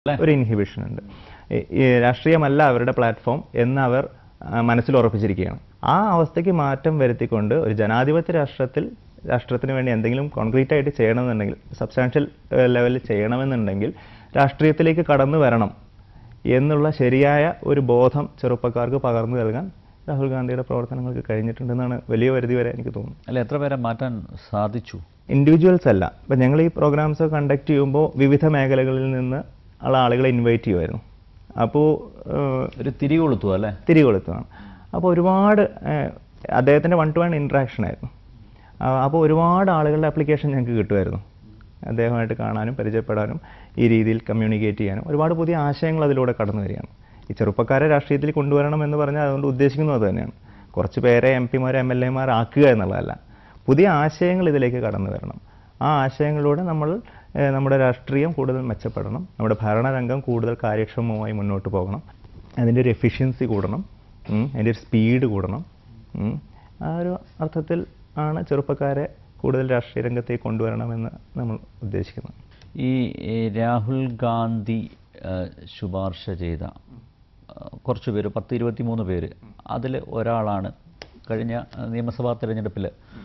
ഒരു ഇൻഹിബിഷൻ ഉണ്ട് ഈ- ഈ രാഷ്ട്രീയമല്ല അവരുടെ പ്ലാറ്റ്ഫോം എന്ന് അവർ ആ, മനസ്സിൽ ഉറപ്പിച്ചിരിക്കുകയാണ് ആ അവസ്ഥയ്ക്ക് മാറ്റം വരുത്തിക്കൊണ്ട് ഒരു ജനാധിപത്യ രാഷ്ട്രത്തിൽ രാഷ്ട്രത്തിന് വേണ്ടി എന്തെങ്കിലും കോൺക്രീറ്റ് ആയിട്ട് ചെയ്യണമെന്നുണ്ടെങ്കിൽ സബ്സ്റ്റാൻഷ്യൽ ലെവലിൽ ചെയ്യണമെന്നുണ്ടെങ്കിൽ രാഷ്ട്രീയത്തിലേക്ക് കടന്നു വരണം എന്നുള്ള ശരിയായ ഒരു ബോധം ചെറുപ്പക്കാർക്ക് പകർന്നു നൽകാൻ രാഹുൽ ഗാന്ധിയുടെ പ്രവർത്തനങ്ങൾക്ക് കഴിഞ്ഞിട്ടുണ്ടെന്നാണ് വലിയ പരിധി വരെ എനിക്ക് തോന്നുന്നത് അല്ല എത്ര പേരെ മാറ്റാൻ സാധിച്ചു ഇൻഡിവിജ്വൽസ് അല്ല ഇപ്പം ഞങ്ങൾ ഈ പ്രോഗ്രാംസ് കണ്ടക്ട് ചെയ്യുമ്പോൾ വിവിധ മേഖലകളിൽ നിന്ന് ഉള്ള ആളുകളെ ഇൻവൈറ്റ് ചെയ്യുമായിരുന്നു അപ്പോൾ ഒരു തിരികൊളുത്തു അല്ലേ തിരികൊളുത്തതാണ് അപ്പോൾ ഒരുപാട് അദ്ദേഹത്തിൻ്റെ വൺ ടു വൺ ഇൻട്രാക്ഷൻ ആയിരുന്നു അപ്പോൾ ഒരുപാട് ആളുകളുടെ ആപ്ലിക്കേഷൻ ഞങ്ങൾക്ക് കിട്ടുമായിരുന്നു അദ്ദേഹമായിട്ട് കാണാനും പരിചയപ്പെടാനും ഈ രീതിയിൽ കമ്മ്യൂണിക്കേറ്റ് ചെയ്യാനും ഒരുപാട് പുതിയ ആശയങ്ങൾ അതിലൂടെ കടന്നു വരികയാണ് ഈ ചെറുപ്പക്കാരെ രാഷ്ട്രീയത്തിൽ കൊണ്ടുവരണം എന്ന് പറഞ്ഞാൽ അതുകൊണ്ട് ഉദ്ദേശിക്കുന്നത് അത് തന്നെയാണ് കുറച്ച് പേരെ എം പിമാരെ എം എൽ എമാർ ആക്കുക എന്നുള്ളതല്ല പുതിയ ആശയങ്ങൾ ഇതിലേക്ക് കടന്നു വരണം ആ ആശയങ്ങളിലൂടെ നമ്മൾ ഏഹ്, നമ്മുടെ രാഷ്ട്രീയം കൂടുതൽ മെച്ചപ്പെടണം നമ്മുടെ ഭരണരംഗം കൂടുതൽ കാര്യക്ഷമമായി മുന്നോട്ട് പോകണം അതിൻ്റെ ഒരു എഫിഷ്യൻസി കൂടണം ഉം, അതിൻ്റെ ഒരു സ്പീഡ് കൂടണം ഉം. ആ ഒരു അർത്ഥത്തിൽ ആണ് ചെറുപ്പക്കാരെ കൂടുതൽ രാഷ്ട്രീയ രംഗത്തേക്ക് കൊണ്ടുവരണമെന്ന് നമ്മൾ ഉദ്ദേശിക്കുന്നത് ഈ ഈ രാഹുൽ ഗാന്ധി ആ, ശുപാർശ ചെയ്ത ആ, കുറച്ച് പേര് പത്ത് ഇരുപത്തി മൂന്ന് പേര് അതിൽ ഒരാളാണ് കഴിഞ്ഞ ആ, നിയമസഭാ തിരഞ്ഞെടുപ്പിൽ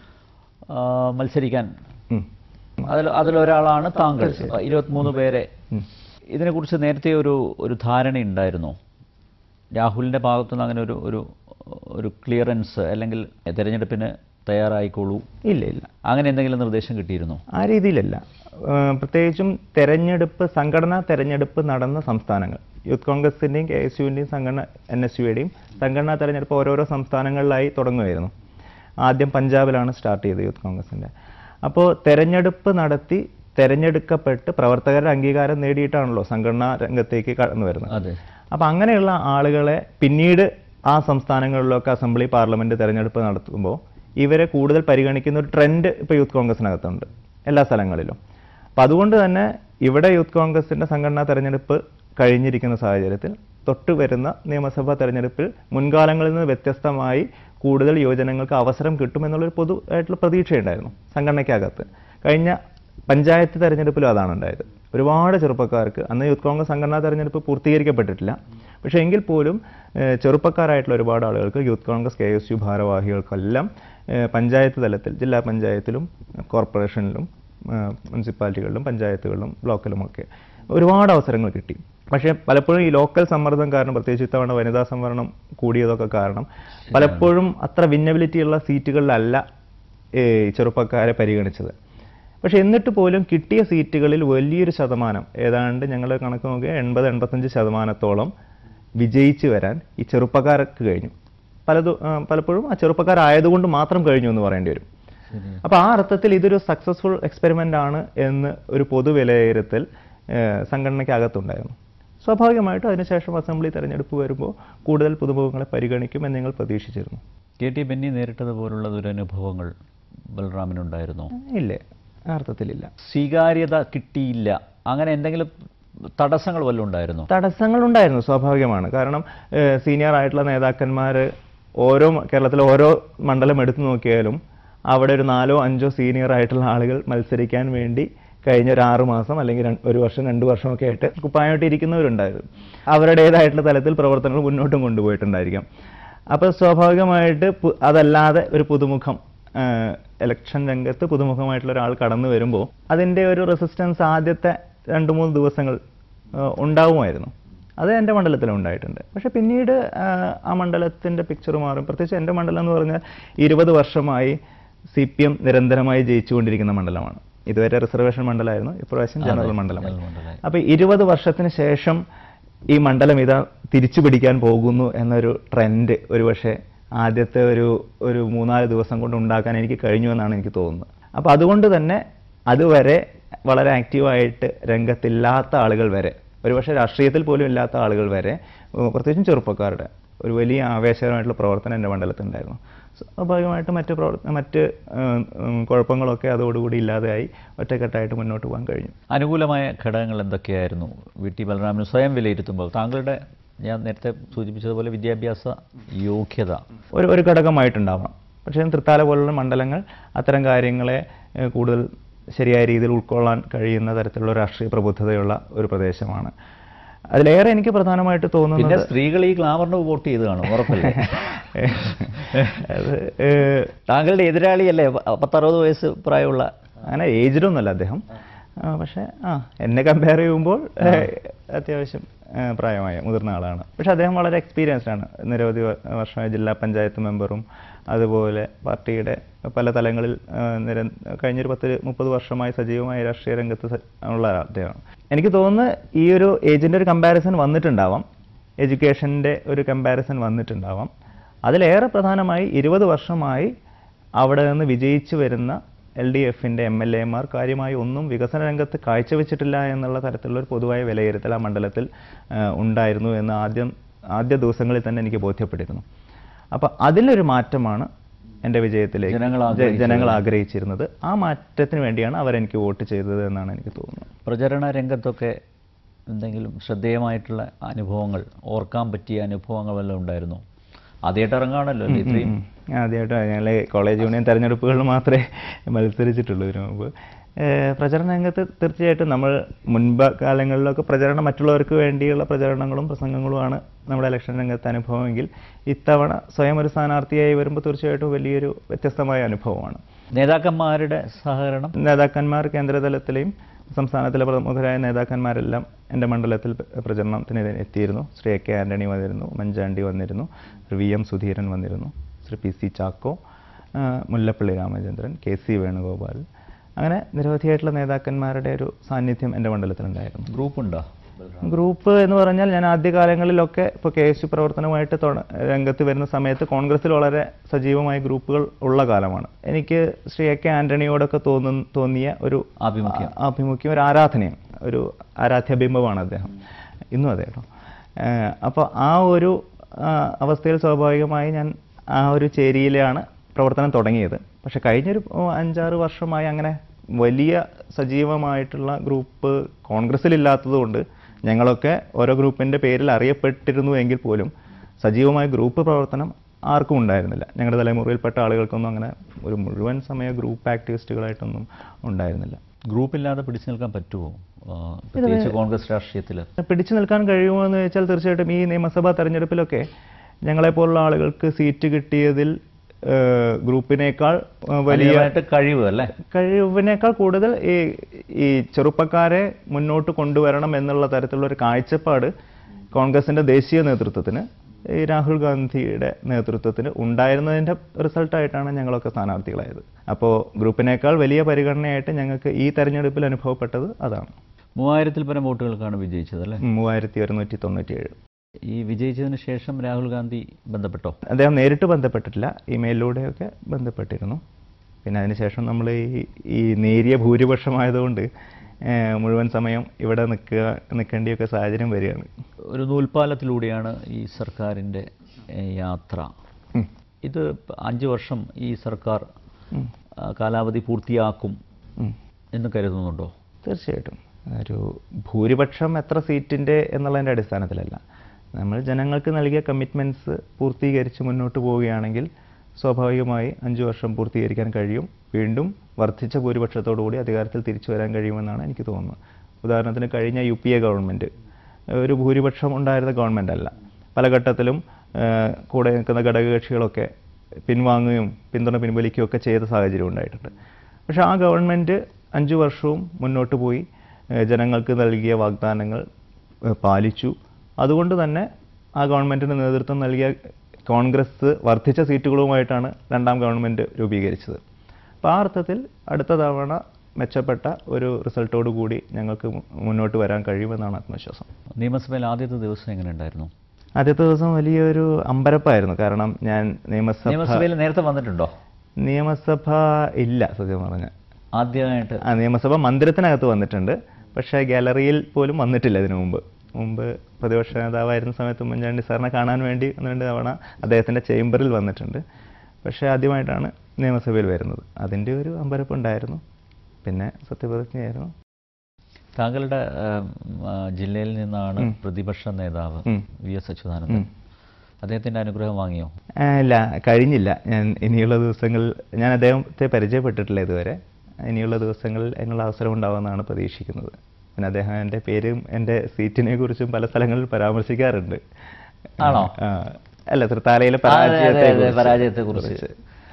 മത്സരിക്കാൻ ഉം. അതിൽ അതിലൊരാളാണ് താങ്കൾ ഇരുപത്തിമൂന്ന് പേരെ ഉം. ഇതിനെക്കുറിച്ച് നേരത്തെ ഒരു ഒരു ധാരണ ഉണ്ടായിരുന്നോ രാഹുലിൻ്റെ ഭാഗത്തുനിന്ന് അങ്ങനെ ഒരു ഒരു ഒരു ക്ലിയറൻസ് അല്ലെങ്കിൽ തിരഞ്ഞെടുപ്പിന് തയ്യാറായിക്കോളൂ ഇല്ല ഇല്ല അങ്ങനെ എന്തെങ്കിലും നിർദ്ദേശം കിട്ടിയിരുന്നോ ആ രീതിയിലല്ല ഏഹ് പ്രത്യേകിച്ചും തെരഞ്ഞെടുപ്പ് സംഘടനാ തെരഞ്ഞെടുപ്പ് നടന്ന സംസ്ഥാനങ്ങൾ യൂത്ത് കോൺഗ്രസിൻ്റെയും കെ എസ് യുവിൻ്റെയും സംഘടന എൻ എസ് യുയുടെയും സംഘടനാ തെരഞ്ഞെടുപ്പ് ഓരോരോ സംസ്ഥാനങ്ങളിലായി തുടങ്ങുമായിരുന്നു ആദ്യം പഞ്ചാബിലാണ് സ്റ്റാർട്ട് ചെയ്തത് യൂത്ത് കോൺഗ്രസിൻ്റെ അപ്പോൾ തെരഞ്ഞെടുപ്പ് നടത്തി തെരഞ്ഞെടുക്കപ്പെട്ട് പ്രവർത്തകരുടെ അംഗീകാരം നേടിയിട്ടാണല്ലോ സംഘടനാ രംഗത്തേക്ക് കടന്നു വരുന്നത് അതെ അപ്പോൾ അങ്ങനെയുള്ള ആളുകളെ പിന്നീട് ആ സംസ്ഥാനങ്ങളിലൊക്കെ അസംബ്ലി പാർലമെന്റ് തെരഞ്ഞെടുപ്പ് നടത്തുമ്പോൾ ഇവരെ കൂടുതൽ പരിഗണിക്കുന്ന ഒരു ട്രെൻഡ് ഇപ്പോൾ യൂത്ത് കോൺഗ്രസിനകത്തുണ്ട് എല്ലാ സ്ഥലങ്ങളിലും അപ്പം അതുകൊണ്ട് തന്നെ ഇവിടെ യൂത്ത് കോൺഗ്രസിന്റെ സംഘടനാ തെരഞ്ഞെടുപ്പ് കഴിഞ്ഞിരിക്കുന്ന സാഹചര്യത്തിൽ തൊട്ട് വരുന്ന നിയമസഭാ തെരഞ്ഞെടുപ്പിൽ മുൻകാലങ്ങളിൽ നിന്ന് വ്യത്യസ്തമായി കൂടുതൽ യുവജനങ്ങൾക്ക് അവസരം കിട്ടുമെന്നുള്ളൊരു പൊതുവായിട്ടുള്ള പ്രതീക്ഷയുണ്ടായിരുന്നു സംഘടനയ്ക്കകത്ത് കഴിഞ്ഞ പഞ്ചായത്ത് തെരഞ്ഞെടുപ്പിലും അതാണ് ഉണ്ടായത് ഒരുപാട് ചെറുപ്പക്കാർക്ക് അന്ന് യൂത്ത് കോൺഗ്രസ് സംഘടനാ തെരഞ്ഞെടുപ്പ് പൂർത്തീകരിക്കപ്പെട്ടിട്ടില്ല പക്ഷേ എങ്കിൽ പോലും ഏഹ്, ചെറുപ്പക്കാരായിട്ടുള്ള ഒരുപാട് ആളുകൾക്ക് youth Congress K S U ഭാരവാഹികൾക്കെല്ലാം ഏഹ്, പഞ്ചായത്ത് തലത്തിൽ ജില്ലാ പഞ്ചായത്തിലും കോർപ്പറേഷനിലും ഏഹ്, മുനിസിപ്പാലിറ്റികളിലും പഞ്ചായത്തുകളിലും ബ്ലോക്കിലുമൊക്കെ ഒരുപാട് അവസരങ്ങൾ കിട്ടി പക്ഷേ പലപ്പോഴും ഈ ലോക്കൽ സമ്മർദ്ദം കാരണം പ്രത്യേകിച്ച് ഇത്തവണ വനിതാ സംവരണം കൂടിയതൊക്കെ കാരണം പലപ്പോഴും അത്ര വിന്നബിലിറ്റി ഉള്ള സീറ്റുകളിലല്ല ഏഹ്, ചെറുപ്പക്കാരെ പരിഗണിച്ചത് പക്ഷെ എന്നിട്ട് പോലും കിട്ടിയ സീറ്റുകളിൽ വലിയൊരു ശതമാനം ഏതാണ്ട് ഞങ്ങൾ കണക്ക് നോക്കിയാൽ എൺപത് എൺപത്തഞ്ച് ശതമാനത്തോളം വിജയിച്ച് വരാൻ ഈ ചെറുപ്പക്കാർക്ക് കഴിഞ്ഞു പലതും ആ, പലപ്പോഴും ആ ചെറുപ്പക്കാരായതുകൊണ്ട് മാത്രം കഴിഞ്ഞു എന്ന് പറയേണ്ടി വരും ശരി അപ്പോൾ ആ അർത്ഥത്തിൽ ഇതൊരു സക്സസ്ഫുൾ എക്സ്പെരിമെൻ്റ് ആണ് എന്ന് ഒരു പൊതു വിലയിരുത്തൽ ഏഹ്, സംഘടനയ്ക്കകത്തുണ്ടായിരുന്നു സ്വാഭാവികമായിട്ടും അതിനുശേഷം അസംബ്ലി തെരഞ്ഞെടുപ്പ് വരുമ്പോൾ കൂടുതൽ പുതുമുഖങ്ങളെ പരിഗണിക്കുമെന്ന് ഞങ്ങൾ പ്രതീക്ഷിച്ചിരുന്നു കെ ടി ബെന്നി നേരിട്ടതുപോലുള്ള ദുരനുഭവങ്ങൾ ബലറാമിനുണ്ടായിരുന്നോ ഇല്ലേ ആ അർത്ഥത്തിലില്ല സ്വീകാര്യത കിട്ടിയില്ല അങ്ങനെ എന്തെങ്കിലും തടസ്സങ്ങൾ വല്ലതും ഉണ്ടായിരുന്നോ തടസ്സങ്ങളുണ്ടായിരുന്നു സ്വാഭാവികമാണ് കാരണം സീനിയർ ആയിട്ടുള്ള നേതാക്കന്മാർ ഓരോ മ- കേരളത്തിലെ ഓരോ മണ്ഡലം എടുത്തു നോക്കിയാലും അവിടെ ഒരു നാലോ അഞ്ചോ സീനിയർ ആയിട്ടുള്ള ആളുകൾ മത്സരിക്കാൻ വേണ്ടി കഴിഞ്ഞ ഒരു ആറ് മാസം അല്ലെങ്കിൽ രണ്ട്- ഒരു വർഷം രണ്ട് വർഷമൊക്കെ ആയിട്ട് കുപ്പായോട്ട് ഇരിക്കുന്നവരുണ്ടായിരുന്നു അവരുടേതായിട്ടുള്ള തലത്തിൽ പ്രവർത്തനങ്ങൾ മുന്നോട്ടും കൊണ്ടുപോയിട്ടുണ്ടായിരിക്കാം അപ്പോൾ സ്വാഭാവികമായിട്ട് പു- അതല്ലാതെ ഒരു പുതുമുഖം ഇലക്ഷൻ രംഗത്ത് പുതുമുഖമായിട്ടുള്ള ഒരാൾ കടന്നു വരുമ്പോൾ അതിൻ്റെ ഒരു റെസിസ്റ്റൻസ് ആദ്യത്തെ രണ്ട് മൂന്ന് ദിവസങ്ങൾ ആ, ഉണ്ടാവുമായിരുന്നു അത് എൻ്റെ മണ്ഡലത്തിലും ഉണ്ടായിട്ടുണ്ട് പക്ഷെ പിന്നീട് ആ, ആ മണ്ഡലത്തിൻ്റെ പിക്ചർ മാറും പ്രത്യേകിച്ച് എൻ്റെ മണ്ഡലം എന്ന് പറഞ്ഞാൽ ഇരുപത് വർഷമായി സി പി എം നിരന്തരമായി ജയിച്ചുകൊണ്ടിരിക്കുന്ന മണ്ഡലമാണ് ഇതുവരെ റിസർവേഷൻ മണ്ഡലമായിരുന്നു ഇപ്രാവശ്യം ജനറൽ മണ്ഡലമായി ജനറൽ മണ്ഡലമായി. അപ്പോൾ ഇരുപത് വർഷത്തിന് ശേഷം ഈ മണ്ഡലം ഇതാ തിരിച്ചു പിടിക്കാൻ പോകുന്നു എന്നൊരു ട്രെൻഡ് ഒരുപക്ഷെ ആദ്യത്തെ ഒരു ഒരു മൂന്നാല് ദിവസം കൊണ്ട് ഉണ്ടാക്കാൻ എനിക്ക് കഴിഞ്ഞു എന്നാണ് എനിക്ക് തോന്നുന്നത് അപ്പോൾ അതുകൊണ്ട് തന്നെ അതുവരെ വളരെ ആക്റ്റീവായിട്ട് രംഗത്തില്ലാത്ത ആളുകൾ വരെ ഒരുപക്ഷെ രാഷ്ട്രീയത്തിൽ പോലും ഇല്ലാത്ത ആളുകൾ വരെ ഉം, പ്രത്യേകിച്ചും ചെറുപ്പക്കാരുടെ ഒരു വലിയ ആവേശകരമായിട്ടുള്ള പ്രവർത്തനം എൻ്റെ മണ്ഡലത്തിലുണ്ടായിരുന്നു സ്വാഭാവികമായിട്ട് മറ്റ് പ്രവർ മറ്റ് ഉം, ഉം, കുഴപ്പങ്ങളൊക്കെ അതോടുകൂടി ഇല്ലാതെയായി ഒറ്റക്കെട്ടായിട്ട് മുന്നോട്ട് പോകാൻ കഴിഞ്ഞു അനുകൂലമായ ഘടകങ്ങൾ എന്തൊക്കെയായിരുന്നു വി ടി ബലറാമിന് സ്വയം വിലയിരുത്തുമ്പോൾ താങ്കളുടെ ഞാൻ നേരത്തെ സൂചിപ്പിച്ചതുപോലെ വിദ്യാഭ്യാസ യോഗ്യത ഒരു ഒരു ഘടകമായിട്ടുണ്ടാവാം പക്ഷേ തൃത്താല പോലുള്ള മണ്ഡലങ്ങൾ അത്തരം കാര്യങ്ങളെ ഏഹ്, കൂടുതൽ ശരിയായ രീതിയിൽ ഉൾക്കൊള്ളാൻ കഴിയുന്ന തരത്തിലുള്ള രാഷ്ട്രീയ പ്രബുദ്ധതയുള്ള ഒരു പ്രദേശമാണ് അതിലേറെ എനിക്ക് പ്രധാനമായിട്ട് പിന്നെ തോന്നുന്നത് സ്ത്രീകൾ ഈ ഗ്ലാമറിന് വോട്ട് ചെയ്ത് കാണും ഉറപ്പല്ലേ അത് ഏഹ്, താങ്കളുടെ എതിരാളിയല്ലേ പ- പത്തറുപത് വയസ്സ് പ്രായമുള്ള അങ്ങനെ ഏജ്ഡൊന്നുമല്ല അദ്ദേഹം ആ, പക്ഷേ ആ എന്നെ കമ്പയർ ചെയ്യുമ്പോൾ ഏഹ്, അത്യാവശ്യം ഏഹ്, പ്രായമായ മുതിർന്ന ആളാണ് പക്ഷെ അദ്ദേഹം വളരെ എക്സ്പീരിയൻസ്ഡ് ആണ് നിരവധി വ- വർഷമായി ജില്ലാ പഞ്ചായത്ത് മെമ്പറും അതുപോലെ പാർട്ടിയുടെ പല തലങ്ങളിൽ ഏഹ്, നിര കഴിഞ്ഞൊരു പത്ത് മുപ്പത് വർഷമായി സജീവമായ രാഷ്ട്രീയ രംഗത്ത് സ- ഉള്ള അദ്ദേഹമാണ് എനിക്ക് തോന്നുന്നു ഈ ഒരു ഏജിൻ്റെ ഒരു കമ്പാരിസൺ വന്നിട്ടുണ്ടാവാം എഡ്യൂക്കേഷൻ്റെ ഒരു കമ്പാരിസൺ വന്നിട്ടുണ്ടാവാം അതിലേറെ പ്രധാനമായി ഇരുപത് വർഷമായി അവിടെ നിന്ന് വിജയിച്ചു വരുന്ന എൽ ഡി എഫിൻ്റെ എം എൽ എമാർ കാര്യമായി ഒന്നും വികസന രംഗത്ത് കാഴ്ചവെച്ചിട്ടില്ല എന്നുള്ള തരത്തിലുള്ള ഒരു പൊതുവായ വിലയിരുത്തൽ ആ മണ്ഡലത്തിൽ ആ, ഉണ്ടായിരുന്നു എന്ന് ആദ്യം ആദ്യ ദിവസങ്ങളിൽ തന്നെ എനിക്ക് ബോധ്യപ്പെട്ടിരുന്നു അപ്പോൾ അതിലൊരു മാറ്റമാണ് എൻ്റെ വിജയത്തിലേക്ക് ജനങ്ങൾ ജ- ആഗ്രഹിച്ചത്. ജനങ്ങൾ ആഗ്രഹിച്ചിരുന്നത് ആ മാറ്റത്തിന് വേണ്ടിയാണ് അവരെനിക്ക് വോട്ട് ചെയ്തത് എന്നാണ് എനിക്ക് തോന്നുന്നത് പ്രചരണ രംഗത്തൊക്കെ എന്തെങ്കിലും ശ്രദ്ധേയമായിട്ടുള്ള അനുഭവങ്ങൾ ഓർക്കാൻ പറ്റിയ അനുഭവങ്ങൾ വല്ലതും ഉണ്ടായിരുന്നു ആദ്യമായിട്ട് ഇറങ്ങുകയാണല്ലോ അല്ലേ ഇത്രയും ആദ്യമായിട്ട് ഞങ്ങൾ കോളേജ് യൂണിയൻ തെരഞ്ഞെടുപ്പുകളിൽ മാത്രമേ മത്സരിച്ചിട്ടുള്ളൂ ഇതിനു മുമ്പ് ഏഹ് പ്രചരണ രംഗത്ത് തീർച്ചയായിട്ടും നമ്മൾ മുൻപ് കാലങ്ങളിലൊക്കെ പ്രചരണം മറ്റുള്ളവർക്ക് വേണ്ടിയുള്ള പ്രചരണങ്ങളും പ്രസംഗങ്ങളുമാണ് നമ്മുടെ ഇലക്ഷൻ രംഗത്ത് അനുഭവമെങ്കിൽ ഇത്തവണ സ്വയം ഒരു സ്ഥാനാർത്ഥിയായി വരുമ്പോൾ തീർച്ചയായിട്ടും വലിയൊരു വ്യത്യസ്തമായ അനുഭവമാണ് നേതാക്കന്മാരുടെ സഹകരണം നേതാക്കന്മാർ കേന്ദ്രതലത്തിലെയും സംസ്ഥാനത്തിലെ പ്രമുഖരായ നേതാക്കന്മാരെല്ലാം എൻ്റെ മണ്ഡലത്തിൽ പ്ര- പ്രചരണത്തിന് എത്തിയിരുന്നു ശ്രീ എ കെ ആൻ്റണി വന്നിരുന്നു ഉമ്മൻചാണ്ടി വന്നിരുന്നു ശ്രീ വി എം സുധീരൻ വന്നിരുന്നു ശ്രീ പി സി ചാക്കോ ആ, മുല്ലപ്പള്ളി രാമചന്ദ്രൻ കെ സി വേണുഗോപാൽ അങ്ങനെ നിരവധിയായിട്ടുള്ള നേതാക്കന്മാരുടെ ഒരു സാന്നിധ്യം എൻ്റെ മണ്ഡലത്തിലുണ്ടായിരുന്നു ഗ്രൂപ്പ് ഉണ്ടോ ഗ്രൂപ്പ് എന്ന് പറഞ്ഞാൽ ഞാൻ ആദ്യകാലങ്ങളിലൊക്കെ ഇപ്പോൾ കെ എസ് യു പ്രവർത്തനമായിട്ട് തൊട- രംഗത്ത് വരുന്ന സമയത്ത് കോൺഗ്രസ്സിൽ വളരെ സജീവമായ ഗ്രൂപ്പുകൾ ഉള്ള കാലമാണ് എനിക്ക് ശ്രീ എ കെ ആന്റണിയോടൊക്കെ തോന്നുന്ന തോന്നിയ ഒരു ആഭിമുഖ്യം. ആ- ആഭിമുഖ്യം ഒരു ആരാധനയും ഒരു ആരാധ്യബിംബമാണ് അദ്ദേഹം ഇന്നും അതെ കേട്ടോ അപ്പോൾ ആ ഒരു ആ, അവസ്ഥയിൽ സ്വാഭാവികമായി ഞാൻ ആ ഒരു ചേരിയിലാണ് പ്രവർത്തനം തുടങ്ങിയത് പക്ഷെ കഴിഞ്ഞൊരു ഓ, അഞ്ചാറ് വർഷമായി അങ്ങനെ വലിയ സജീവമായിട്ടുള്ള ഗ്രൂപ്പ് കോൺഗ്രസ്സിലില്ലാത്തതുകൊണ്ട് ഞങ്ങളൊക്കെ ഓരോ ഗ്രൂപ്പിൻ്റെ പേരിൽ അറിയപ്പെട്ടിരുന്നു എങ്കിൽ പോലും സജീവമായ ഗ്രൂപ്പ് പ്രവർത്തനം ആർക്കും ഉണ്ടായിരുന്നില്ല ഞങ്ങളുടെ തലമുറയിൽപ്പെട്ട ആളുകൾക്കൊന്നും അങ്ങനെ ഒരു മുഴുവൻ സമയ ഗ്രൂപ്പ് ആക്ടിവിസ്റ്റുകളായിട്ടൊന്നും ഉണ്ടായിരുന്നില്ല ഗ്രൂപ്പില്ലാതെ പിടിച്ചു നിൽക്കാൻ പറ്റുമോ ആ, പ്രത്യേകിച്ച് കോൺഗ്രസ് രാഷ്ട്രീയത്തിൽ പിടിച്ചു നിൽക്കാൻ കഴിയുമോ എന്ന് ചോദിച്ചാൽ തീർച്ചയായിട്ടും ഈ നിയമസഭാ തെരഞ്ഞെടുപ്പിലൊക്കെ ഞങ്ങളെപ്പോലുള്ള ആളുകൾക്ക് സീറ്റ് കിട്ടിയതിൽ ഏഹ്, ഗ്രൂപ്പിനേക്കാൾ ഏഹ്, വലിയ വലിയതായിട്ട് കഴിവ് അല്ലേ കഴിവിനേക്കാൾ കൂടുതൽ ഈ ഈ ചെറുപ്പക്കാരെ മുന്നോട്ട് കൊണ്ടുവരണം എന്നുള്ള തരത്തിലുള്ള ഒരു കാഴ്ചപ്പാട് കോൺഗ്രസിന്റെ ദേശീയ നേതൃത്വത്തിന് ഈ രാഹുൽ ഗാന്ധിയുടെ നേതൃത്വത്തിന് ഉണ്ടായിരുന്നതിന്റെ റിസൾട്ടായിട്ടാണ് ഞങ്ങളൊക്കെ സ്ഥാനാർത്ഥികളായത് അപ്പോൾ ഗ്രൂപ്പിനേക്കാൾ വലിയ പരിഗണനയായിട്ട് ഞങ്ങൾക്ക് ഈ തെരഞ്ഞെടുപ്പിൽ അനുഭവപ്പെട്ടത് അതാണ് മൂവായിരത്തിൽ പരം വോട്ടുകൾക്കാണ് വിജയിച്ചത് അല്ലേ മൂവായിരത്തി ഒരുന്നൂറ്റി തൊണ്ണൂറ്റിയേഴ് ഈ വിജയിച്ചതിന് ശേഷം രാഹുൽ ഗാന്ധി ബന്ധപ്പെട്ടോ അദ്ദേഹം നേരിട്ട് ബന്ധപ്പെട്ടിട്ടില്ല ഇമെയിലിലൂടെയൊക്കെ ബന്ധപ്പെട്ടിരുന്നു പിന്നെ അതിനുശേഷം നമ്മൾ ഈ ഈ നേരിയ ഭൂരിപക്ഷമായതുകൊണ്ട് ഏഹ്, മുഴുവൻ സമയം ഇവിടെ നിൽക്കുക നിൽക്കേണ്ടിയൊക്കെ സാഹചര്യം വരികയാണ് ഒരു നൂൽപ്പാലത്തിലൂടെയാണ് ഈ സർക്കാരിൻ്റെ ഏ, യാത്ര ഉം. ഇത് അഞ്ച് വർഷം ഈ സർക്കാർ ഉം. ആ, കാലാവധി പൂർത്തിയാക്കും ഉം. എന്ന് കരുതുന്നുണ്ടോ തീർച്ചയായിട്ടും ഒരു ഭൂരിപക്ഷം എത്ര സീറ്റിൻ്റെ എന്നുള്ളതിൻ്റെ അടിസ്ഥാനത്തിലല്ല നമ്മൾ ജനങ്ങൾക്ക് നൽകിയ കമ്മിറ്റ്മെൻറ്റ്സ് പൂർത്തീകരിച്ച് മുന്നോട്ട് പോവുകയാണെങ്കിൽ സ്വാഭാവികമായി അഞ്ച് വർഷം പൂർത്തീകരിക്കാൻ കഴിയും വീണ്ടും വർദ്ധിച്ച ഭൂരിപക്ഷത്തോടുകൂടി അധികാരത്തിൽ തിരിച്ചു വരാൻ കഴിയുമെന്നാണ് എനിക്ക് തോന്നുന്നത് ഉദാഹരണത്തിന് കഴിഞ്ഞ യു പി എ ഗവൺമെൻറ് ഒരു ഭൂരിപക്ഷം ഉണ്ടായിരുന്ന ഗവൺമെൻറ് അല്ല പല ഘട്ടത്തിലും ഏഹ്, കൂടെ നിൽക്കുന്ന ഘടകകക്ഷികളൊക്കെ പിൻവാങ്ങുകയും പിന്തുണ പിൻവലിക്കുകയും ഒക്കെ ചെയ്ത സാഹചര്യം ഉണ്ടായിട്ടുണ്ട് പക്ഷെ ആ ഗവൺമെൻറ് അഞ്ചു വർഷവും മുന്നോട്ട് പോയി ഏഹ് ജനങ്ങൾക്ക് നൽകിയ വാഗ്ദാനങ്ങൾ ഏഹ് പാലിച്ചു അതുകൊണ്ട് തന്നെ ആ ഗവൺമെൻറ്റിന് നേതൃത്വം നൽകിയ കോൺഗ്രസ് വർദ്ധിച്ച സീറ്റുകളുമായിട്ടാണ് രണ്ടാം ഗവൺമെൻറ് രൂപീകരിച്ചത് അപ്പോൾ ആ അർത്ഥത്തിൽ അടുത്ത തവണ മെച്ചപ്പെട്ട ഒരു റിസൾട്ടോടു കൂടി ഞങ്ങൾക്ക് മു- മുന്നോട്ട് വരാൻ കഴിയുമെന്നാണ് ആത്മവിശ്വാസം നിയമസഭയിൽ ആദ്യത്തെ ദിവസം എങ്ങനെ ഉണ്ടായിരുന്നു ആദ്യത്തെ ദിവസം വലിയൊരു അമ്പരപ്പായിരുന്നു കാരണം ഞാൻ നിയമസഭ നിയമസഭയിൽ നേരത്തെ വന്നിട്ടുണ്ടോ നിയമസഭ ഇല്ല സത്യം പറഞ്ഞാൽ ആദ്യമായിട്ട് ആ നിയമസഭ മന്ദിരത്തിനകത്ത് വന്നിട്ടുണ്ട് പക്ഷേ ഗാലറിയിൽ പോലും വന്നിട്ടില്ല ഇതിനു മുമ്പ് മുമ്പ് പ്രതിപക്ഷ നേതാവായിരുന്ന സമയത്ത് ഉമ്മൻചാണ്ടി സാറിനെ കാണാൻ വേണ്ടി ഒന്ന് രണ്ട് തവണ അദ്ദേഹത്തിൻ്റെ ചേംബറിൽ വന്നിട്ടുണ്ട് പക്ഷേ ആദ്യമായിട്ടാണ് നിയമസഭയിൽ വരുന്നത് അതിൻ്റെ ഒരു അമ്പരപ്പ് ഉണ്ടായിരുന്നു പിന്നെ സത്യപ്രതിജ്ഞയായിരുന്നു താങ്കളുടെ ഏം, ആ, ജില്ലയിൽ നിന്നാണ് ഉം. പ്രതിപക്ഷ നേതാവ് ഉം. വി എസ് അച്യുതാനന്ദൻ ഉം. അദ്ദേഹത്തിന്റെ അനുഗ്രഹം വാങ്ങിയോ ആ, ഇല്ല കഴിഞ്ഞില്ല ഞാൻ ഇനിയുള്ള ദിവസങ്ങളിൽ ഞാൻ അദ്ദേഹത്തെ പരിചയപ്പെട്ടിട്ടില്ല ഇതുവരെ ഇനിയുള്ള ദിവസങ്ങളിൽ അതിനുള്ള അവസരം ഉണ്ടാവുമെന്നാണ് പ്രതീക്ഷിക്കുന്നത് പിന്നെ അദ്ദേഹം എൻ്റെ പേരും എൻ്റെ സീറ്റിനെ കുറിച്ചും പല സ്ഥലങ്ങളിൽ പരാമർശിക്കാറുണ്ട് ആണോ? ആ, അല്ല തൃത്താലയിലെ അതെ, അതെ, അതെ, പരാജയത്തെ പരാജയത്തെക്കുറിച്ച്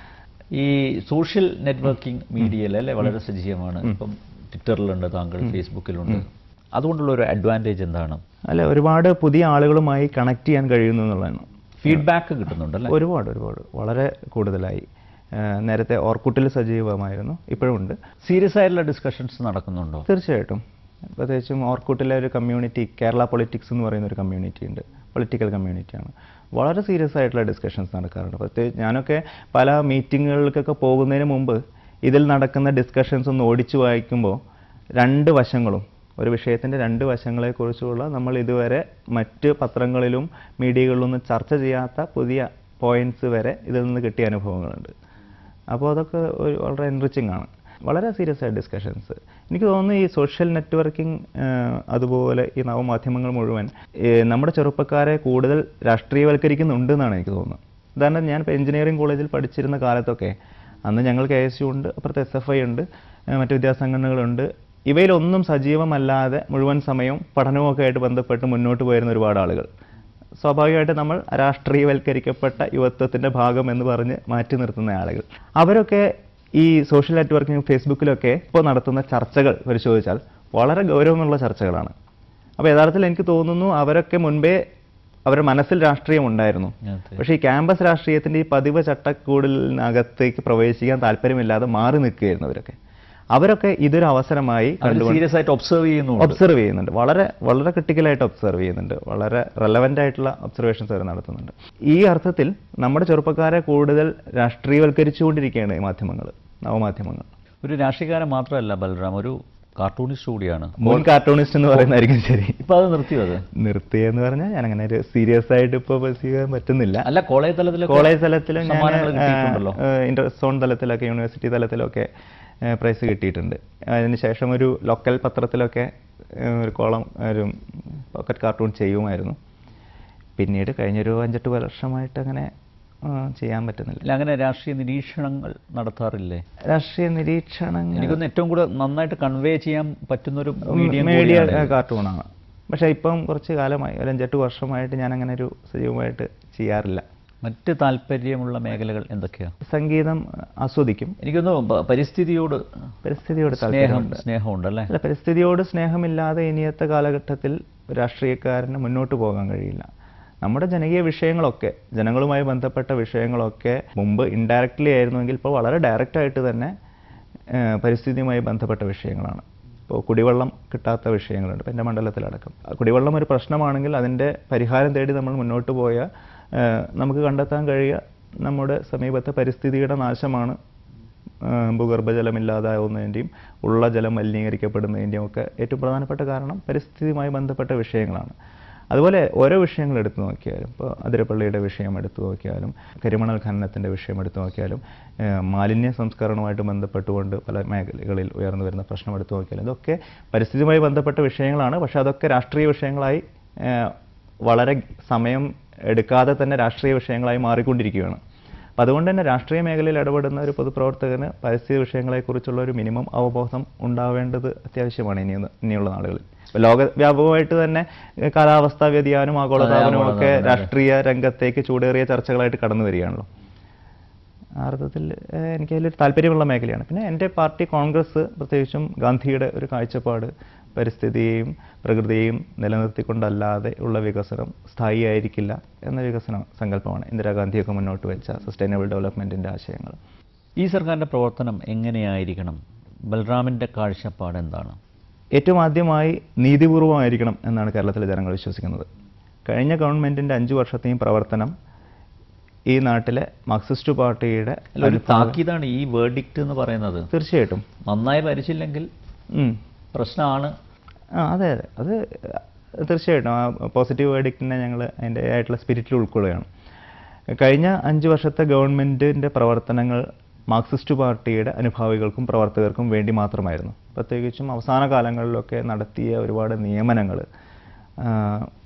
ഈ സോഷ്യൽ നെറ്റ്വർക്കിംഗ് മീഡിയയിൽ അല്ലേ വളരെ സജീവമാണ് ഇപ്പം ട്വിറ്ററിലുണ്ട് താങ്കൾ ഫേസ്ബുക്കിലുണ്ട് അതുകൊണ്ടുള്ള ഒരു അഡ്വാൻറ്റേജ് എന്താണ് അല്ല ഒരുപാട് പുതിയ ആളുകളുമായി കണക്ട് ചെയ്യാൻ കഴിയുന്നു എന്നുള്ളതാണ് ഫീഡ്ബാക്ക് കിട്ടുന്നുണ്ടല്ലേ ഒരുപാട് ഒരുപാട് വളരെ കൂടുതലായി ആ, നേരത്തെ ഓർക്കുട്ടിൽ സജീവമായിരുന്നു ഇപ്പോഴും ഉണ്ട് സീരിയസ് ആയിട്ടുള്ള ഡിസ്കഷൻസ് നടക്കുന്നുണ്ടോ തീർച്ചയായിട്ടും പ്രത്യേകിച്ചും ഓർക്കുട്ടിലെ ഒരു കമ്മ്യൂണിറ്റി കേരള പൊളിറ്റിക്സ് എന്ന് പറയുന്ന ഒരു കമ്മ്യൂണിറ്റി ഉണ്ട് പൊളിറ്റിക്കൽ കമ്മ്യൂണിറ്റിയാണ് വളരെ സീരിയസ് ആയിട്ടുള്ള ഡിസ്കഷൻസ് നടക്കാറുണ്ട് പ്രത്യേകിച്ച് ഞാനൊക്കെ പല മീറ്റിങ്ങുകൾക്കൊക്കെ പോകുന്നതിന് മുമ്പ് ഇതിൽ നടക്കുന്ന ഡിസ്കഷൻസ് ഒന്ന് ഓടിച്ചു വായിക്കുമ്പോൾ രണ്ട് വശങ്ങളും ഒരു വിഷയത്തിൻ്റെ രണ്ട് വശങ്ങളെക്കുറിച്ചുള്ള നമ്മൾ ഇതുവരെ മറ്റ് പത്രങ്ങളിലും മീഡിയകളിലൊന്നും ചർച്ച ചെയ്യാത്ത പുതിയ പോയിന്റ്സ് വരെ ഇതിൽ നിന്ന് കിട്ടിയ അനുഭവങ്ങളുണ്ട് അപ്പോൾ അതൊക്കെ ഒരു വളരെ എൻറിച്ചിങ് ആണ് വളരെ സീരിയസ് ആയ ഡിസ്കഷൻസ് എനിക്ക് തോന്നുന്നു ഈ സോഷ്യൽ നെറ്റ്വർക്കിംഗ് അതുപോലെ ഈ നവമാധ്യമങ്ങൾ മുഴുവൻ ഏ, നമ്മുടെ ചെറുപ്പക്കാരെ കൂടുതൽ രാഷ്ട്രീയവൽക്കരിക്കുന്നുണ്ട് എന്നാണ് എനിക്ക് തോന്നുന്നത് ഉദാഹരണം ഞാൻ ഇപ്പോൾ എഞ്ചിനീയറിംഗ് കോളേജിൽ പഠിച്ചിരുന്ന കാലത്തൊക്കെ അന്ന് ഞങ്ങൾ കെ എസ് യു ഉണ്ട് അപ്പുറത്ത് എസ് എഫ് ഐ ഉണ്ട് ഏ, മറ്റ് വിദ്യാസംഘടനകളുണ്ട് ഇവയിലൊന്നും സജീവമല്ലാതെ മുഴുവൻ സമയവും പഠനവുമൊക്കെ ആയിട്ട് ബന്ധപ്പെട്ട് മുന്നോട്ട് പോയിരുന്ന ഒരുപാട് ആളുകൾ സ്വാഭാവികമായിട്ട് നമ്മൾ രാഷ്ട്രീയവൽക്കരിക്കപ്പെട്ട യുവത്വത്തിൻ്റെ ഭാഗം എന്ന് പറഞ്ഞ് മാറ്റി നിർത്തുന്ന ആളുകൾ അവരൊക്കെ ഈ സോഷ്യൽ നെറ്റ്വർക്കിംഗ് ഫേസ്ബുക്കിലൊക്കെ ഇപ്പോൾ നടത്തുന്ന ചർച്ചകൾ പരിശോധിച്ചാൽ വളരെ ഗൗരവമുള്ള ചർച്ചകളാണ് അപ്പോൾ യഥാർത്ഥത്തിൽ എനിക്ക് തോന്നുന്നു അവരൊക്കെ മുൻപേ അവരുടെ മനസ്സിൽ രാഷ്ട്രീയം ഉണ്ടായിരുന്നു അതെ. പക്ഷേ ഈ ക്യാമ്പസ് രാഷ്ട്രീയത്തിൻ്റെ ഈ പതിവ് ചട്ടക്കൂടിനകത്തേക്ക് പ്രവേശിക്കാൻ താല്പര്യമില്ലാതെ മാറി നിൽക്കുകയായിരുന്നു അവരൊക്കെ അവരൊക്കെ ഇതൊരു അവസരമായി അവർ കണ്ടുകൊണ്ട് സീരിയസ് ആയിട്ട് ഒബ്സർവ് ചെയ്യുന്നുണ്ട് ഒബ്സർവ് ചെയ്യുന്നുണ്ട് വളരെ വളരെ ക്രിട്ടിക്കലായിട്ട് ഒബ്സർവ് ചെയ്യുന്നുണ്ട് വളരെ റെലവൻ്റ് ആയിട്ടുള്ള ഒബ്സർവേഷൻസ് അവർ നടത്തുന്നുണ്ട് ഈ അർത്ഥത്തിൽ നമ്മുടെ ചെറുപ്പക്കാരെ കൂടുതൽ രാഷ്ട്രീയവൽക്കരിച്ചുകൊണ്ടിരിക്കുകയാണ് ഈ മാധ്യമങ്ങൾ നവമാധ്യമങ്ങൾ ഒരു രാഷ്ട്രീയക്കാരൻ മാത്രമല്ല ബലറാം ഒരു കാർട്ടൂണിസ്റ്റ് കൂടിയാണ് മോൺ കാർട്ടൂണിസ്റ്റ് എന്ന് പറയുന്നതായിരിക്കും ശരി ഇപ്പൊ അത് നിർത്തിയോ അത് നിർത്തിയെന്ന് പറഞ്ഞാൽ ഞാൻ അങ്ങനെ ഒരു സീരിയസ് ആയിട്ട് ഇപ്പോൾ പെർസീവ് ചെയ്യാൻ പറ്റുന്നില്ല അല്ല കോളേജ് തലത്തിൽ കോളേജ് തലത്തിൽ ഞാൻ സമ്മാനങ്ങൾ കിട്ടിയിട്ടുണ്ടല്ലോ. ഇന്റർ സോൺ തലത്തിലൊക്കെ യൂണിവേഴ്സിറ്റി തലത്തിലൊക്കെ പ്രൈസ് കിട്ടിയിട്ടുണ്ട് അതിനുശേഷം ഒരു ലോക്കൽ പത്രത്തിലൊക്കെ ഏഹ്, ഒരു കോളം ഒരു പോക്കറ്റ് കാർട്ടൂൺ ചെയ്യുമായിരുന്നു പിന്നീട് കഴിഞ്ഞൊരു അഞ്ചെട്ട് വർഷമായിട്ട് അങ്ങനെ ആ, ചെയ്യാൻ പറ്റുന്നില്ല അല്ല അങ്ങനെ രാഷ്ട്രീയ നിരീക്ഷണങ്ങൾ നടത്താറില്ലേ രാഷ്ട്രീയ നിരീക്ഷണങ്ങൾ എനിക്കൊന്ന് ഏറ്റവും കൂടുതൽ നന്നായിട്ട് കൺവേ ചെയ്യാൻ പറ്റുന്ന ഒരു മീഡിയം മീഡിയ കാർട്ടൂണാണ് പക്ഷേ ഇപ്പം കുറച്ച് കാലമായി ഒരു അഞ്ചെട്ട് വർഷമായിട്ട് ഞാൻ അങ്ങനെ ഒരു സജീവമായിട്ട് ചെയ്യാറില്ല മറ്റ് താല്പര്യമുള്ള മേഖലകൾ എന്തൊക്കെയാ സംഗീതം ആസ്വദിക്കും എനിക്കൊന്ന് പ- പരിസ്ഥിതിയോട് പരിസ്ഥിതിയോട് സ്നേഹം താല്പര്യമുണ്ട് സ്നേഹമുണ്ടല്ലേ അല്ല പരിസ്ഥിതിയോട് സ്നേഹമില്ലാതെ ഇനിയത്തെ കാലഘട്ടത്തിൽ ഒരു രാഷ്ട്രീയക്കാരന് മുന്നോട്ട് പോകാൻ കഴിയില്ല നമ്മുടെ ജനകീയ വിഷയങ്ങളൊക്കെ ജനങ്ങളുമായി ബന്ധപ്പെട്ട വിഷയങ്ങളൊക്കെ മുമ്പ് ഇൻഡയറക്റ്റ്ലി ആയിരുന്നുവെങ്കിൽ ഇപ്പോൾ വളരെ ഡയറക്റ്റ് ആയിട്ട് തന്നെ ഏഹ്, പരിസ്ഥിതിയുമായി ബന്ധപ്പെട്ട വിഷയങ്ങളാണ് ഇപ്പോൾ കുടിവെള്ളം കിട്ടാത്ത വിഷയങ്ങളുണ്ട് ഇപ്പോൾ എൻ്റെ മണ്ഡലത്തിലടക്കം ആ കുടിവെള്ളം ഒരു പ്രശ്നമാണെങ്കിൽ അതിൻ്റെ പരിഹാരം തേടി നമ്മൾ മുന്നോട്ട് പോയാൽ ഏഹ്, നമുക്ക് കണ്ടെത്താൻ കഴിയുക നമ്മുടെ സമീപത്തെ പരിസ്ഥിതിയുടെ നാശമാണ് ആഹ് ഭൂഗർഭജലം ഇല്ലാതാവുന്നതിൻ്റെയും ഉള്ള ജലം മലിനീകരിക്കപ്പെടുന്നതിൻ്റെയും ഒക്കെ ഏറ്റവും പ്രധാനപ്പെട്ട കാരണം പരിസ്ഥിതിയുമായി ബന്ധപ്പെട്ട വിഷയങ്ങളാണ് അതുപോലെ ഓരോ വിഷയങ്ങൾ എടുത്തു നോക്കിയാലും ഇപ്പോൾ അതിരപ്പള്ളിയുടെ വിഷയം എടുത്തു നോക്കിയാലും കരിമണൽ ഖനനത്തിൻ്റെ വിഷയം എടുത്തു നോക്കിയാലും ആഹ് മാലിന്യ സംസ്കരണവുമായിട്ട് ബന്ധപ്പെട്ടുകൊണ്ട് പല മേഖലകളിൽ ഉയർന്നു വരുന്ന പ്രശ്നം എടുത്തു നോക്കിയാലും ഇതൊക്കെ പരിസ്ഥിതിയുമായി ബന്ധപ്പെട്ട വിഷയങ്ങളാണ് പക്ഷേ അതൊക്കെ രാഷ്ട്രീയ വിഷയങ്ങളായി ആഹ് വളരെ സമയം എടുക്കാതെ തന്നെ രാഷ്ട്രീയ വിഷയങ്ങളായി മാറിക്കൊണ്ടിരിക്കുകയാണ് അപ്പം അതുകൊണ്ട് തന്നെ രാഷ്ട്രീയ മേഖലയിൽ ഇടപെടുന്ന ഒരു പൊതുപ്രവർത്തകന് പരിസ്ഥിതി വിഷയങ്ങളെക്കുറിച്ചുള്ള ഒരു മിനിമം അവബോധം ഉണ്ടാവേണ്ടത് അത്യാവശ്യമാണ് ഇനി ഇനിയുള്ള നാളുകളിൽ ഇപ്പൊ ലോകവ്യാപകമായിട്ട് തന്നെ ഏഹ്, കാലാവസ്ഥാ വ്യതിയാനവും ആഗോളതാപനവും ഒക്കെ ആഗോളതാപനം, അതെ. രാഷ്ട്രീയ രംഗത്തേക്ക് ചൂടേറിയ ചർച്ചകളായിട്ട് കടന്നു വരികയാണല്ലോ ആ അർത്ഥത്തിൽ ഏഹ്, എനിക്ക് അതിലൊരു താല്പര്യമുള്ള മേഖലയാണ് പിന്നെ എൻ്റെ പാർട്ടി കോൺഗ്രസ് പ്രത്യേകിച്ചും ഗാന്ധിയുടെ ഒരു കാഴ്ചപ്പാട് പരിസ്ഥിതിയെയും പ്രകൃതിയെയും നിലനിർത്തിക്കൊണ്ടല്ലാതെ ഉള്ള വികസനം സ്ഥായിയായിരിക്കില്ല എന്ന വികസന സങ്കല്പമാണ് ഇന്ദിരാഗാന്ധിയൊക്കെ മുന്നോട്ട് വെച്ച സസ്റ്റൈനബിൾ ഡെവലപ്മെൻറ്റിൻ്റെ ആശയങ്ങൾ ഈ സർക്കാരിന്റെ പ്രവർത്തനം എങ്ങനെയായിരിക്കണം ബൽറാമിന്റെ കാഴ്ചപ്പാട് എന്താണ് ഏറ്റവും ആദ്യമായി നീതിപൂർവമായിരിക്കണം എന്നാണ് കേരളത്തിലെ ജനങ്ങൾ വിശ്വസിക്കുന്നത് കഴിഞ്ഞ ഗവൺമെൻറ്റിൻ്റെ അഞ്ച് വർഷത്തെയും പ്രവർത്തനം ഈ നാട്ടിലെ മാർക്സിസ്റ്റ് പാർട്ടിയുടെ അല്ല, ഒരു താക്കീതാണ് ഈ വേർഡിക്റ്റ് എന്ന് പറയുന്നത് തീർച്ചയായിട്ടും നന്നായി ഭരിച്ചില്ലെങ്കിൽ ഉം. പ്രശ്നമാണ് ആ അതെ അതെ അത് തീർച്ചയായിട്ടും ആ പോസിറ്റീവ് വേർഡിക്റ്റിനെ ഞങ്ങൾ അതിൻ്റെ ആയിട്ടുള്ള സ്പിരിറ്റിൽ ഉൾക്കൊള്ളുകയാണ് കഴിഞ്ഞ അഞ്ച് വർഷത്തെ ഗവൺമെൻറ്റിൻ്റെ പ്രവർത്തനങ്ങൾ മാർക്സിസ്റ്റ് പാർട്ടിയുടെ അനുഭാവികൾക്കും പ്രവർത്തകർക്കും വേണ്ടി മാത്രമായിരുന്നു പ്രത്യേകിച്ചും അവസാന കാലങ്ങളിലൊക്കെ നടത്തിയ ഒരുപാട് നിയമനങ്ങൾ